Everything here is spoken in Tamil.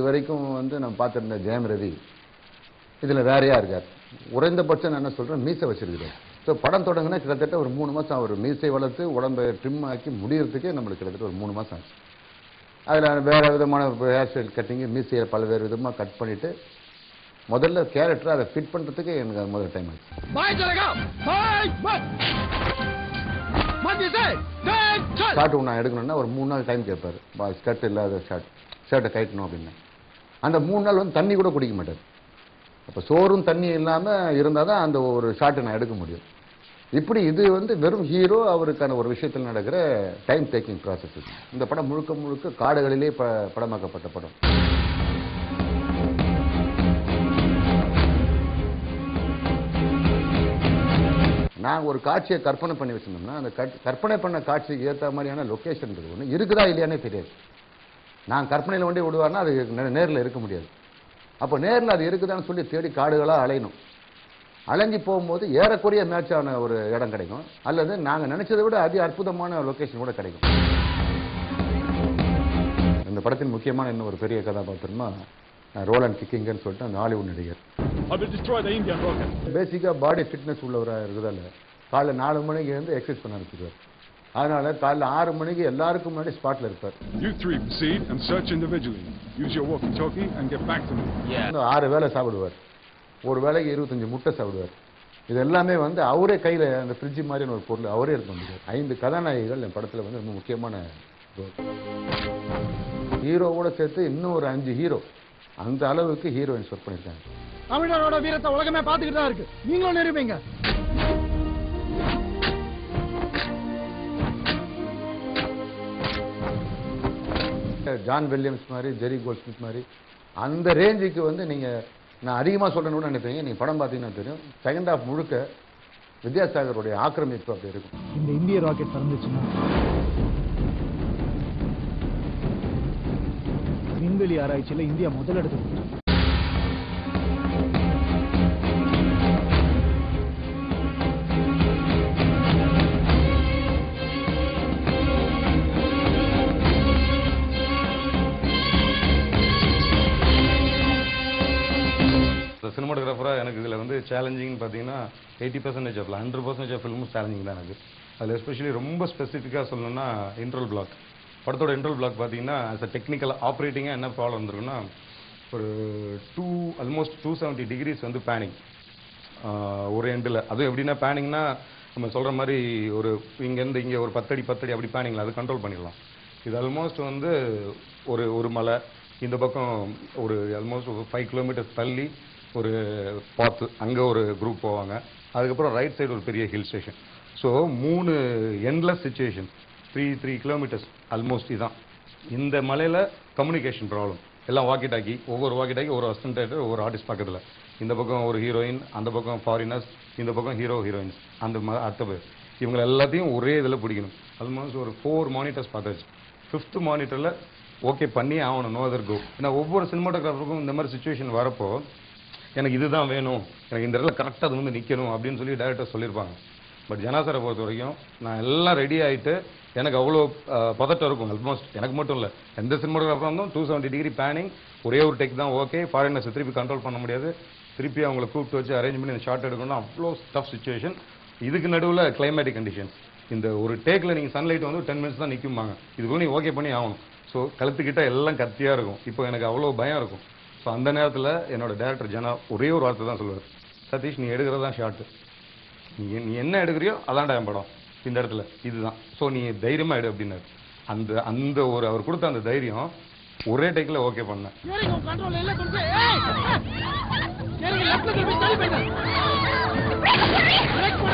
இது வரைக்கும் வந்து நான் பார்த்திருந்த ஜெயம் ரவி இதில் வேறையா இருக்கார் குறைந்தபட்சம் நான் என்ன சொல்கிறேன் மீசை வச்சிருக்கிறார் ஸோ படம் தொடங்கினா கிட்டத்தட்ட ஒரு மூணு மாதம் அவர் மீசை வளர்த்து உடம்பை ட்ரிம் ஆக்கி முடியறதுக்கே நம்மளுக்கு கிட்டத்தட்ட ஒரு மூணு மாதம் ஆச்சு அதில் வேறு விதமான ஹேர் ஸ்டைல் கட்டிங்கு மீசையை பல்வேறு விதமாக கட் பண்ணிவிட்டு முதல்ல கேரக்டர் அதை ஃபிட் பண்ணுறதுக்கு எனக்கு அது முதல் டைம் ஆச்சு बाहर चलेगा बाहर मत मत इसे देख चल ஷார்ட் ஒன்று எடுக்கணும்னா ஒரு மூணு நாள் டைம் கேட்பார் ஸ்கர்ட் இல்லாத ஷார்ட் ஷர்ட்டை கட்டணும் அப்படின்னு அந்த மூணு நாள் வந்து தண்ணி கூட குடிக்க மாட்டார் அப்போ சோறும் தண்ணி இல்லாமல் இருந்தால் தான் அந்த ஒரு ஷார்ட்டை நான் எடுக்க முடியும் இப்படி இது வந்து வெறும் ஹீரோ அவருக்கான ஒரு விஷயத்தில் நடக்கிற டைம் டேக்கிங் ப்ராசஸ் இந்த படம் முழுக்க முழுக்க காடுகளிலே ப படமாக்கப்பட்ட படம் நான் ஒரு காட்சியை கற்பனை பண்ணி வச்சிருந்தோம்னா அந்த கட்- கற்பனை பண்ண காட்சிக்கு ஏற்ற மாதிரியான லொக்கேஷன் இருக்குது ஒன்று இருக்குதா இல்லையானே தெரியாது நான் கற்பனையில் வண்டி விடுவார்னா அது நேரில் இருக்க முடியாது அப்போ நேரில் அது இருக்குதான்னு சொல்லி தேடி காடுகளாக அலையணும் அலைஞ்சு போகும்போது ஏறக்குறைய மேட்ச் ஆன ஒரு இடம் கிடைக்கும் அல்லது நாங்கள் நினைச்சதை விட அதி அற்புதமான லொக்கேஷன் கூட கிடைக்கும் இந்த படத்தின் முக்கியமான இன்னும் ஒரு பெரிய கதாபாத்திரமா ரோலன் கிக்கிங்கன்னு சொல்லிட்டு அந்த ஹாலிவுட் நடிகர் I will destroy the Indian rocket. பேசிக்காக பாடி ஃபிட்னஸ் உள்ளவராக இருக்குதால காலைல நாலு மணிக்கு இருந்து எக்ஸசைஸ் பண்ண ஆரம்பிச்சிருவார் அதனால காலைல ஆறு மணிக்கு எல்லாருக்கும் முன்னாடி ஸ்பாட்டில் இருப்பார் You three proceed and search individually. Use your walkie-talkie and get back to me. இன்னும் ஆறு வேளை சாப்பிடுவார் ஒரு வேளைக்கு இருபத்தஞ்சு முட்டை சாப்பிடுவார் இது எல்லாமே வந்து அவரே கையில் அந்த ஃப்ரிட்ஜ் மாதிரியான ஒரு பொருள் அவரே எடுத்து வந்துருக்கார் ஐந்து கதாநாயகிகள் என் படத்தில் வந்து ரொம்ப முக்கியமான ரோல் ஹீரோவோட சேர்த்து இன்னும் ஒரு அஞ்சு ஹீரோ அந்த அளவுக்கு ஹீரோயின்ஸ் ஒர்க் பண்ணியிருக்காங்க தமிழரோட வீரத்தை உலகமே பார்த்துக்கிட்டு தான் இருக்கு நீங்களும் நிரூபிங்க ஜான் வில்லியம்ஸ் மாதிரி ஜெரி கோல்ஸ்மித் மாதிரி அந்த ரேஞ்சுக்கு வந்து நீங்கள் நான் அதிகமாக சொல்லணும்னு நினைப்பீங்க நீங்கள் படம் பார்த்தீங்கன்னா தெரியும் செகண்ட் ஹாஃப் முழுக்க வித்யாசாகருடைய ஆக்கிரமிப்பு அப்படி இருக்கும் இந்த இந்திய ராக்கெட் பறந்துச்சுன்னா விண்வெளி ஆராய்ச்சியில இந்தியா முதலிடத்துக்கு போகும். சினிமாட்டோகிராஃபராக எனக்கு இதில் வந்து சேலஞ்சிங்னு பார்த்தீங்கன்னா eighty percentage of hundred percentage of ஃபில்மும் சேலஞ்சிங் தான் எனக்கு அதில் எஸ்பெஷலி ரொம்ப ஸ்பெசிஃபிக்காக சொல்லணும்னா இன்ட்ரோல் பிளாக் படத்தோட இன்ட்ரோல் பிளாக் பார்த்தீங்கன்னா as a டெக்னிக்கல் ஆப்ரேட்டிங்காக என்ன ப்ராப்ளம் வந்திருக்குன்னா ஒரு two almost two seventy degrees வந்து பேனிங் ஒரு எண்டில் அதுவும் எப்படின்னா பேனிங்னா நம்ம சொல்கிற மாதிரி ஒரு இங்கேருந்து இங்கே ஒரு பத்தடி பத்தடி அப்படி பேனிங்ல அது கண்ட்ரோல் பண்ணிடலாம் இது ஆல்மோஸ்ட் வந்து ஒரு ஒரு மலை இந்த பக்கம் ஒரு ஆல்மோஸ்ட் ஒரு ஃபைவ் கிலோமீட்டர்ஸ் தள்ளி ஒரு பாத்து அங்கே ஒரு குரூப் போவாங்க அதுக்கப்புறம் ரைட் சைடு ஒரு பெரிய ஹில் ஸ்டேஷன் ஸோ மூணு endless situation three three kilometres almost இதான் இந்த மலையில் கம்யூனிகேஷன் ப்ராப்ளம் எல்லாம் வாக்கி டாக்கி ஒவ்வொரு வாக்கி டாக்கி ஒரு அசிஸ்டன்ட் ஒவ்வொரு ஆர்டிஸ்ட் பக்கத்தில் இந்த பக்கம் ஒரு ஹீரோயின் அந்த பக்கம் ஃபாரினர்ஸ் இந்த பக்கம் ஹீரோ ஹீரோயின்ஸ் அந்த ம அடுத்த பேர் இவங்க எல்லாத்தையும் ஒரே இதில் பிடிக்கணும் ஆல்மோஸ்ட் ஒரு ஃபோர் மானிட்டர்ஸ் பார்த்தாச்சு ஃபிஃப்த் மானிட்டரில் ஓகே பண்ணி ஆகணும் நோ அதர் கோ ஏன்னா ஒவ்வொரு சினிமாட்டோகிராஃபருக்கும் இந்த மாதிரி சுச்சுவேஷன் வரப்போ எனக்கு இதுதான் வேணும் எனக்கு இந்த இடத்துல கரெக்டாக அது வந்து நிற்கணும் அப்படின்னு சொல்லி டேரக்டர் சொல்லியிருப்பாங்க பட் ஜனாசரை பொறுத்த வரைக்கும் நான் எல்லாம் ரெடி ஆகிட்டு எனக்கு அவ்வளோ அஹ், பதட்டம் இருக்கும் ஆல்மோஸ்ட் எனக்கு மட்டும் இல்லை எந்த சினிமாட்டோகிராஃபராக இருந்தும் டூ செவன்ட்டி டிகிரி பேனிங் ஒரே ஒரு டெக் தான் ஓகே ஃபாரினர்ஸ் திருப்பி கண்ட்ரோல் பண்ண முடியாது திருப்பி அவங்கள கூப்பிட்டு வச்சு அரேஞ்ச் பண்ணி இந்த ஷார்ட் எடுக்கணும்னா அவ்வளோ டஃப் சுச்சுவேஷன் இதுக்கு நடுவில் கிளைமேட்டிக் கண்டிஷன்ஸ் இந்த ஒரு டேக்கில் நீங்கள் சன்லைட் வந்து டென் மினிட்ஸ் தான் நிற்கும்பாங்க இதுக்குள்ள நீங்கள் ஓகே பண்ணி ஆகணும் ஸோ கழுத்துக்கிட்ட எல்லாம் கத்தியாக இருக்கும் இப்போ எனக்கு அவ்வளோ பயம் இருக்கும் ஸோ அந்த நேரத்தில் என்னோட டேரக்டர் ஜனா ஒரே ஒரு வார்த்தை தான் சொல்லுவார் சதீஷ் நீ எடுக்கிறது தான் ஷார்ட்டு நீ நீ என்ன எடுக்கிறியோ அதான்டா என் படம் இந்த இடத்துல இதுதான் ஸோ நீ தைரியமாக எடு அப்படின்னாரு அந்த அந்த ஒரு அவர் கொடுத்த அந்த தைரியம் ஒரே டேக்கில் ஓகே பண்ணேன் ஸ்டீரிங் உன் கண்ட்ரோல் இல்ல கொஞ்சம் ஏய் ஸ்டீரிங் லெஃப்ட்ல திருப்பி தள்ளி போயிடு பிரேக்